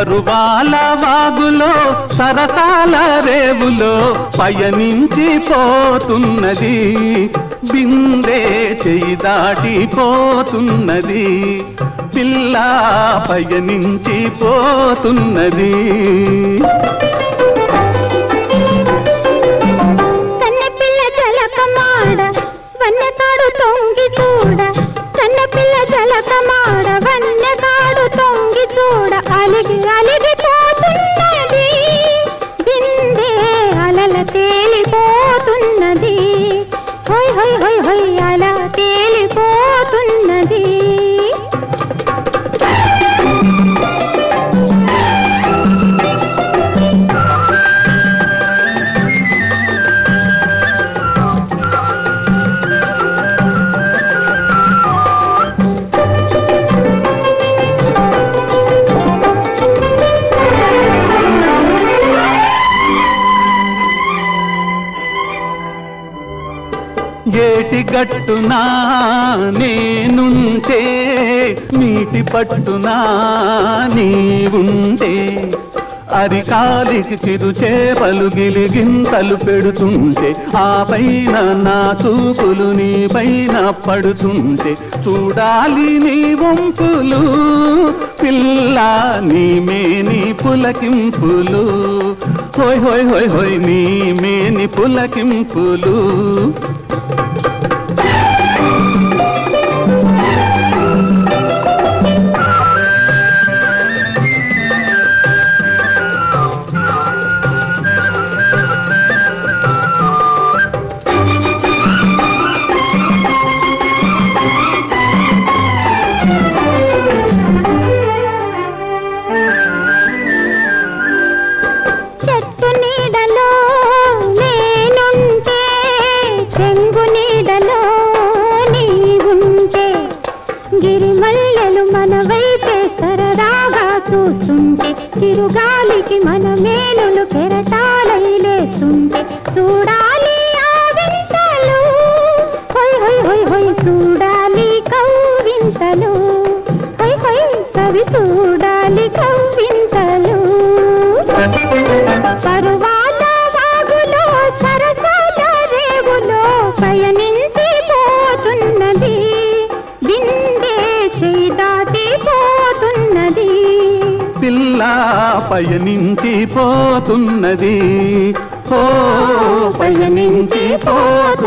పరువాల వాగులో సరసాల రేవులో పయనించి పోతున్నది బిందే చెయ్యి దాటిపోతున్నది పిల్ల పయనించి పోతున్నది కన్నెపిల్ల జలకమాడ వన్నెకాడు తొంగి చూడ కన్నెపిల్ల జలకమాడ వన్నెకాడు తొంగి చూడ అలిగి అలిగి పోతున్నది బిందే అలల తేలిపోతున్నది హొయ్ హొయ్ హొయ్ హొయ్ అల తేలిపోతున్నది ఏటి గట్టునా నేనుంటే నీటి పట్టునా నీవుంటే అరికాలికి చిరు చేపలు గిలిగింతలు పెడుతుంటే ఆ పైన నా చూపులు నీ పైన పడుతుంటే చూడాలి నీ వంపులు పిల్ల నీ మేని పులకింపులు హోయ్ హోయ్ హోయ్ హోయ్ నీ మేని పులకింపులు చెట్టు నీడలో నేనుంటే చెంగు నీడలో నీవుంటే గిరిమల్లెలు మన వైపే సరదాగా చూస్తుంటే చిరుగాలికి మన మేనులు కెరటాలై లేస్తుంటే చూడాలి ఆ వింతలు హొయ్ హొయ్ హొయ్ హొయ్ చూడాలి కవ్వింతలు హొయ్ హొయ్ కవి చూడాలి కవ్వింతలు పరువాల వాగులో సరసాల రేవులో పయనించి పోతున్నది బిందే చేయి దాటిపోతున్నది పిల్ల పయనించి పోతున్నది ఓ పయనించి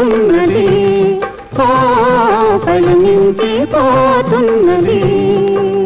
పోతున్నది ఓ పయనించి పోతున్నది